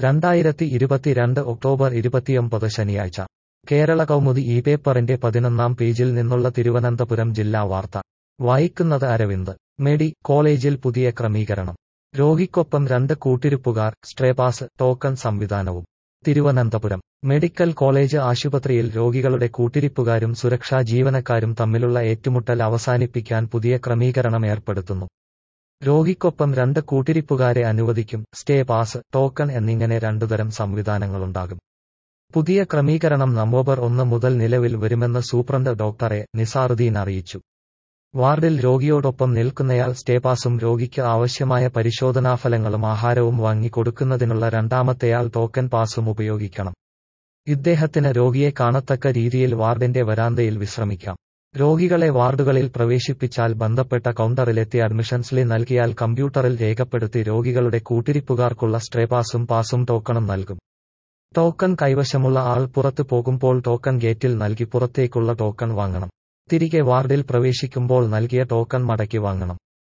രണ്ടായിരത്തി ഇരുപത്തിരണ്ട് ഒക്ടോബർ ഇരുപത്തിയൊമ്പത് ശനിയാഴ്ച കേരള കൗമുദി ഈ പേപ്പറിന്റെ പതിനൊന്നാം പേജിൽ നിന്നുള്ള തിരുവനന്തപുരം ജില്ലാ വാർത്ത വായിക്കുന്നത് അരവിന്ദ് മെഡി കോളേജിൽ പുതിയ ക്രമീകരണം രോഗിക്കൊപ്പം രണ്ട് കൂട്ടിരിപ്പുകാർ സ്ട്രേപാസ് ടോക്കൺ സംവിധാനവും തിരുവനന്തപുരം മെഡിക്കൽ കോളേജ് ആശുപത്രിയിൽ രോഗികളുടെ കൂട്ടിരിപ്പുകാരും സുരക്ഷാ ജീവനക്കാരും തമ്മിലുള്ള ഏറ്റുമുട്ടൽ അവസാനിപ്പിക്കാൻ പുതിയ ക്രമീകരണം ഏർപ്പെടുത്തുന്നു രോഗിക്കൊപ്പം രണ്ട് കൂട്ടിരിപ്പുകാരെ അനുവദിക്കും സ്റ്റേ പാസ് ടോക്കൺ എന്നിങ്ങനെ രണ്ടുതരം സംവിധാനങ്ങളുണ്ടാകും പുതിയ ക്രമീകരണം നവംബർ ഒന്ന് മുതൽ നിലവിൽ വരുമെന്ന് സൂപ്രണ്ട് ഡോക്ടറെ നിസാറുദ്ദീൻ അറിയിച്ചു വാർഡിൽ രോഗിയോടൊപ്പം നിൽക്കുന്നയാൾ സ്റ്റേപാസും രോഗിക്ക് ആവശ്യമായ പരിശോധനാഫലങ്ങളും ആഹാരവും വാങ്ങിക്കൊടുക്കുന്നതിനുള്ള രണ്ടാമത്തെയാൾ ടോക്കൻ പാസും ഉപയോഗിക്കണം ഇദ്ദേഹത്തിന് രോഗിയെ കാണത്തക്ക രീതിയിൽ വാർഡിന്റെ വരാന്തയിൽ വിശ്രമിക്കാം രോഗികളെ വാർഡുകളിൽ പ്രവേശിപ്പിച്ചാൽ ബന്ധപ്പെട്ട കൗണ്ടറിലെത്തി അഡ്മിഷൻ സ്ലി നൽകിയാൽ കമ്പ്യൂട്ടറിൽ രേഖപ്പെടുത്തി രോഗികളുടെ കൂട്ടിരിപ്പുകാർക്കുള്ള സ്ട്രേപാസും പാസും ടോക്കണും നൽകും ടോക്കൺ കൈവശമുള്ള ആൾ പുറത്തു പോകുമ്പോൾ ടോക്കൺ ഗേറ്റിൽ നൽകി പുറത്തേക്കുള്ള ടോക്കൺ വാങ്ങണം തിരികെ വാർഡിൽ പ്രവേശിക്കുമ്പോൾ നൽകിയ ടോക്കൺ മടക്കി വാങ്ങണം